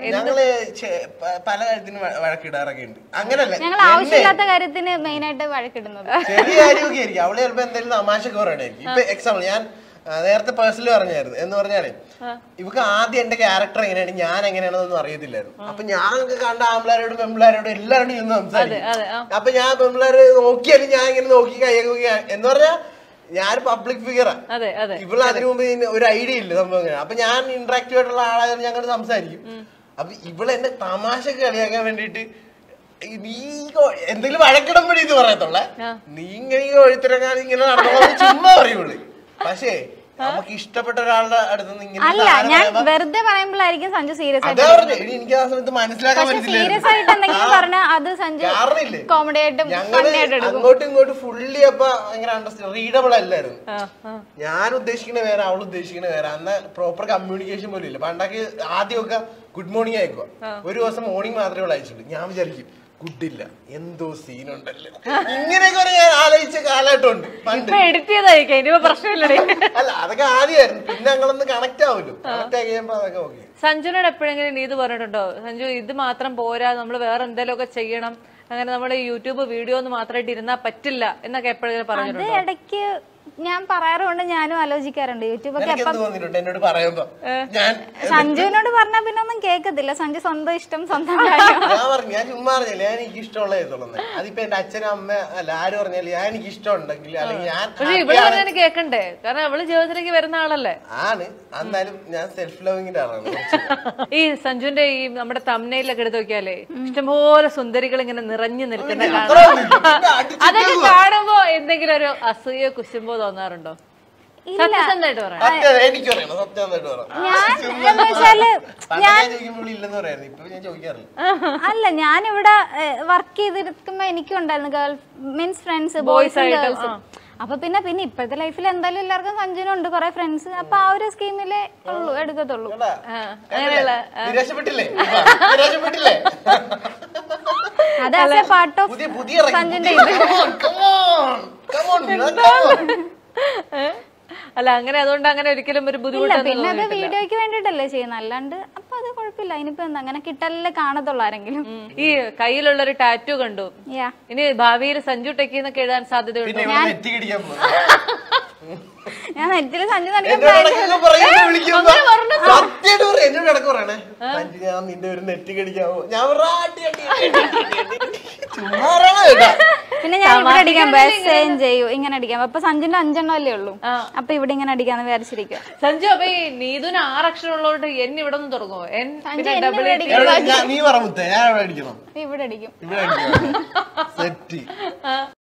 ഞങ്ങള് ചെ- പ- പല കാര്യത്തിനും വ- വഴക്കിടാറൊക്കെ ഉണ്ട് അങ്ങനല്ല ഞങ്ങൾ എന്നെ ആവശ്യമില്ലാത്ത കാര്യത്തിന് മെയിൻ ആയിട്ട് വഴക്കിടുന്നത് ചെറിയ കാര്യമൊക്കെ ആയിരിക്കും അവള് ചിലപ്പോ എന്തെങ്കിലും തമാശക്ക് പറയണായിരിക്കും ഇപ്പൊ എക്സാമ്പിൾ ഞാൻ ആ, നേരത്തെ പേഴ്സണലി പറഞ്ഞായിരുന്നു എന്ന് പറഞ്ഞാലേ ഇവക്ക് ആദ്യം എന്റെ ക്യാരക്ടർ എങ്ങനെയാണ് ഞാൻ എങ്ങനെയാണെന്നൊന്നും അറിയത്തില്ലായിരുന്നു അപ്പൊ ഞാനൊക്കെ കണ്ട ആമ്പിളാരോടും പെമ്പിളാരോടും എല്ലാവരോടും ഇരുന്ന് സംസാരിക്കും അതെ, ആ. അപ്പൊ ഞാൻ പെമ്പിളാര് നോക്കിയാലും ഞാൻ ഇങ്ങനെ നോക്കി കൈയൊക്കെ നോക്കി എന്ന് പറഞ്ഞാ ഞാൻ പബ്ലിക് ഫിഗറാ അതെ അതെ ഇവള് അതിനു മുമ്പ് ഇതിന് ഒരു ഐഡിയ ഇല്ല സംഭവം ഇങ്ങനെ. അപ്പൊ ഞാൻ ഇന്ററാക്റ്റീവ് ആയിട്ടുള്ള ആളായത് ഞങ്ങൾ സംസാരിക്കും അപ്പൊ ഇവള് എന്നെ തമാശ കളിയാക്കാൻ വേണ്ടിട്ട് ഈ നീ കൊ- എന്തെങ്കിലും വഴക്കിടുമ്പോഴേ ഇത് പറയത്തുള്ളേ നീ ഇങ്ങനെ ഈ ഒഴുത്തിരങ്ങാൻ ഇങ്ങനെ നടന്നോളാം ചുമ്മാ പറയുള്ളൂ പക്ഷേ നമുക്ക് ഇഷ്ടപ്പെട്ട ഒരാളുടെ അടുത്ത് നിന്ന് ഇങ്ങനെ അല്ല സാധനം ഞാൻ പറയുമ്പോ- വെറുതെ പറയുമ്പോഴായിരിക്കും സഞ്ജു സീരിയസ് ആയിട്ട് അതാ പറഞ്ഞു ഇനി എനിക്ക് ആ സമയത്ത് മനസ്സിലാക്കാൻ പക്ഷെ പറ്റില്ലായിരുന്നു. സീരിയസ് ആയിട്ട് എന്തെങ്കിലും ആ. പറഞ്ഞാൽ അത് സഞ്ജു കാരണമില്ലേ കോമഡി ആയിട്ടും ഞങ്ങള് ഫണ്ണി ആയിട്ട് എടുക്കും അങ്ങോട്ടും ഇങ്ങോട്ടും ഫുള്ളി അപ്പൊ ഭയങ്കര അണ്ടർസ്റ്റാൻഡ് റീഡബിൾ അല്ലായിരുന്നു ആ, ആ. ഞാൻ ഉദ്ദേശിക്കുന്ന വേറെ അവൾ ഉദ്ദേശിക്കുന്ന വേറെ അന്ന് പ്രോപ്പർ കമ്മ്യൂണിക്കേഷൻ പോലും ഇല്ല പണ്ടൊക്കെ ആദ്യമൊക്കെ ഗുഡ് മോർണിംഗ് അയക്കുക ഒരു ദിവസം മോർണിംഗ് മാത്രമേ ഉള്ളൂ അയച്ചുള്ളൂ ഞാൻ വിചാരിക്കും ഗുഡ് ഇല്ല എന്തോ സീനുണ്ടല്ലോ ഇങ്ങനെയൊക്കെ ഒരു ഞാൻ ആലോചിച്ച കാലഘട്ടമുണ്ട് പണ്ട് ഇപ്പൊ എഡിറ്റ് ചെയ്തായിരിക്കും ഇനിയിപ്പോ പ്രശ്നമില്ലടേ അല്ല അതൊക്കെ ആദ്യമായിരുന്നു പിന്നെ ഞങ്ങളൊന്ന് കണക്ട് ആവുമല്ലോ കണക്ട് ആയി കഴിയുമ്പോ അതൊക്കെ ഓക്കെ സഞ്ജുനോട് എപ്പോഴെങ്കിലും നീ ഇത് പറഞ്ഞിട്ടുണ്ടോ സഞ്ജു ഇത് മാത്രം പോരാ നമ്മൾ വേറെ എന്തെങ്കിലും ഒക്കെ ചെയ്യണം അങ്ങനെ നമ്മൾ യൂട്യൂബ് വീഡിയോ ഒന്നും മാത്രമായിട്ട് ഇരുന്നാ പറ്റില്ല എന്നൊക്കെ എപ്പോഴെങ്കിലും അത് പറഞ്ഞിട്ടുണ്ടോ ഇടയ്ക്ക് ഞാൻ പറയാറുണ്ട് ഞാനും ആലോചിക്കാറുണ്ട് യൂട്യൂബ് ഒക്കെ എനിക്ക് എന്ത് തോന്നിയിട്ടുണ്ട് എന്നോട് പറയുമ്പോ ഞാൻ സഞ്ജുവിനോട് പറഞ്ഞാൽ പിന്നെ ഒന്നും കേൾക്കത്തില്ല സഞ്ജു സ്വന്തം ഇഷ്ടം സ്വന്തം കാര്യം ഞാൻ പറഞ്ഞു ഞാൻ ചുമ്മാ പറഞ്ഞില്ല ഞാൻ എനിക്ക് ഇഷ്ടമുള്ള ചെയ്തോളുന്നത് അതിപ്പോ എന്റെ അച്ഛനും അമ്മ അല്ല ആര് പറഞ്ഞാലും ഞാൻ എനിക്ക് ഇഷ്ടമുണ്ടെങ്കിൽ അല്ലെങ്കിൽ ഞാൻ പക്ഷെ happy ഇവിടെ ആണ് പറഞ്ഞാൽ കേക്കണ്ടേ കാരണം അവള് ജീവിതത്തിലേക്ക് വരുന്ന ആളല്ലേ ആണ് എന്നാലും ഞാൻ സെൽഫ് ലവിങ്ങിന്റെ ആളാണ് കുറച്ച്. ഈ സഞ്ജുവിന്റെ ഈ നമ്മുടെ തമ്മനയിലൊക്കെ എടുത്ത് നോക്കിയാലേ ഇഷ്ടംപോലെ സുന്ദരികൾ ഇങ്ങനെ നിറഞ്ഞു നിൽക്കുന്ന അത്ര കാണാം ഒന്നുമില്ല. പിന്നെ അടിച്ചിട്ട് അതൊക്കെ കാണുമ്പോ എന്തെങ്കിലും ഒരു അസൂയോ കുശുമ്പോ തോന്നാറുണ്ടോ സത്യസന്ധമായിട്ട് പറയാം സത്യം എനിക്ക് പറയണം സത്യം എന്നിട്ട് പറയാം ഞാൻ ചുമ്മാ എന്താ വെച്ചാല് പണ്ട് ഞാൻ ചോദിക്കുമ്പോൾ ഇല്ലെന്ന് പറയായിരുന്നു ഇപ്പൊ ഞാൻ ചോദിക്കാറില്ല അല്ല ഞാനിവിടെ വർക്ക് ചെയ്തിരിക്കുമ്പോ എനിക്കും ഉണ്ടായിരുന്നു ഗേൾ മീൻസ് ഫ്രണ്ട്സ് ബോയ്സും ആയിട്ടും, ഗേൾസും അപ്പൊ പിന്നെ പിന്നെ ഇപ്പോഴത്തെ ലൈഫിൽ എന്തായാലും എല്ലാവർക്കും സഞ്ജുനുണ്ട് കുറെ ഫ്രണ്ട്സ് അപ്പൊ ആ ഒരു സ്കീമിലേ ഉള്ളൂ എടുക്കത്തുള്ളൂ കേട്ടാ? ആ, അങ്ങനെയുള്ള നിരാശപ്പെട്ടില്ലേ ഇപ്പൊ? നിരാശപ്പെട്ടില്ലേ അത് ആസ് എ പാർട്ട് ഓഫ് പുതിയ പുതിയ ഇറങ്ങി. സഞ്ജുന്റെ പുതിയ- Come on, come on, come on, Mira, come on. ഏ? അല്ല അങ്ങനെ അതുകൊണ്ട് അങ്ങനെ ഒരിക്കലും ഒരു ഇല്ല ബുദ്ധിമുട്ടൊന്നും പിന്നെ അത് തോന്നിയിട്ടില്ല. വീഡിയോയ്ക്ക് വേണ്ടിട്ടല്ലേ ചെയ്യുന്നത് അല്ലാണ്ട് അപ്പൊ അത് കുഴപ്പമില്ല ഇനിയിപ്പോ എന്താ അങ്ങനെ കിട്ടല്ലേ കാണത്തുള്ളൂ ആരെങ്കിലും ഉം. ഈ കയ്യിലുള്ള ഒരു ടാറ്റു കണ്ടു യാ ഇനി ഭാവിയിൽ സഞ്ജു ടെക്കി എന്നൊക്കെ എഴുതാൻ സാധ്യതയുണ്ട് പിന്നെ ഇവിടെ നെറ്റി കടിക്കാൻ പോകും ഞാൻ നെറ്റിൽ സഞ്ജു നടിക്കാൻ എന്നോട് ഇടയ്ക്കൊക്കെ പറയുമ്പോ വിളിക്കുമ്പോ സത്യമായിട്ട് പറയും എന്നോട് ഇടക്ക് പറയണേ സഞ്ജു ഞാൻ നിന്റെ ഒരു നെറ്റ് കടിക്കാവോ ഞാൻ പറഞ്ഞ അടി അടി അടി, അടി, അടി, അടി. ചുമ്മാ പറയണ കേട്ടാ പിന്നെ ഞാൻ ഇവിടെ അടിക്കാൻ ബെസ്റ്റ് ചെയ്യൂ ഇങ്ങനെ അടിക്കാം അപ്പൊ സഞ്ജുന്റെ അഞ്ചെണ്ണം അല്ലേ ഉള്ളൂ അപ്പൊ ഇവിടെ ഇങ്ങനെ അടിക്കാന്ന് വിചാരിച്ചിരിക്കുക സഞ്ജു അപ്പൊ ഈ നീതുന് ആറ് അക്ഷരം ഉള്ളതുകൊണ്ട് എൻ ഇവിടെ നിന്ന് തുടങ്ങുമോ എൻ സഞ്ജു പിന്നെ എന്നെ ഡബിൾ ഇവിടെ അടിക്കും. എവിടെ- ഞാൻ- നീ പറ മുത്തേ ഞാൻ എവിടെ അടിക്കണം ഇവിടെ അടിക്കും ഇവിടെ അടിക്കണം സെറ്റ്